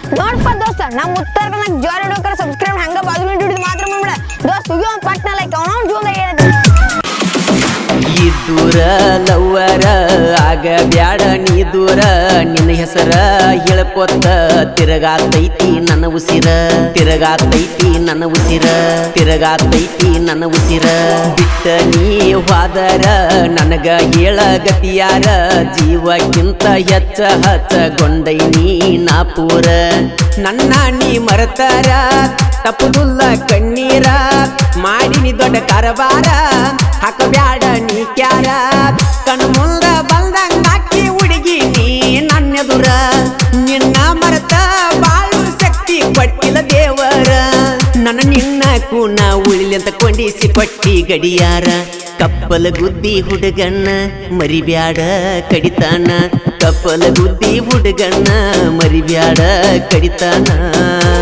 ನೋಡಪ್ಪ ದೋಸ್ತ ನಮ್ಮ ಉತ್ತರ ಕನ್ನಡ ಜೋರ್ ಹಿಡೋಕರ ಸಬ್ಸ್ಕ್ರೈಬ್ ಹಂಗ ಬಾಜು ಹಿಡಿದು ಮಾತ್ರ ಮಾಡ್ಬಿಡ ದೋಸ್ತ ಇವ್ ಪಟ್ನ ಲೈಕ್ ಅವನ ಜೀವನ ಏನೈತಿ ಈ ದೂರ ಲವ್ವರ ಆಗ ಬ್ಯಾಡ ನೀ ದೂರ ನಿನ್ನ ಹೆಸರ ಹೇಳ್ಕೊತ್ತ ತಿರಗಾತೈತಿ ನನ್ನ ಉಸಿರ ತಿರಗಾತೈತಿ ನನ್ನ ಉಸಿರ ತಿರಗಾತೈತಿ ನನ್ನ ಉಸಿರ ಬಿಟ್ಟ ನೀ ಹೋದರ ನನಗ ಹೇಳ ಗತಿಯಾರ ಜೀವಕ್ಕಿಂತ ಹೆಚ್ಚ ಹಚ್ಚಗೊಂಡೈ ನೀ ನಾ ಪೂರ ನನ್ನ ನೀ ಮರತಾರ ತಪ್ಪುದುಲ್ಲ ಕಣ್ಣೀರ ಮಾಡಿನಿ ದೊಡ್ಡ ಕಾರವಾರ ಹಾಕಬ್ಯಾಡ ನೀ ಕ್ಯಾರ ಕಣ್ಣು ಮುಂದ ಬಂದಂಗ ಹಾಕಿ ಹುಡುಗಿ ನೀ ನನ್ನೆದುರ ನಿನ್ನ ಮರತ ಬಾಳು ಶಕ್ತಿ ಕೊಟ್ಟಿಲ್ಲ ದೇವರ ನನ್ನ ನಿನ್ನ ಕೂನ ಉಳಿಲಿ ಅಂತ ಕೊಂಡಿಸಿ ಕೊಟ್ಟಿ ಗಡಿಯಾರ ಕಪ್ಪಲ ಗುದ್ದಿ ಹುಡುಗಣ್ಣ ಮರಿಬ್ಯಾಡ ಕಡಿತಾನ ಕಪ್ಪಲ ಗುದ್ದಿ ಹುಡುಗಣ್ಣ ಮರಿಬ್ಯಾಡ ಕಡಿತಾನ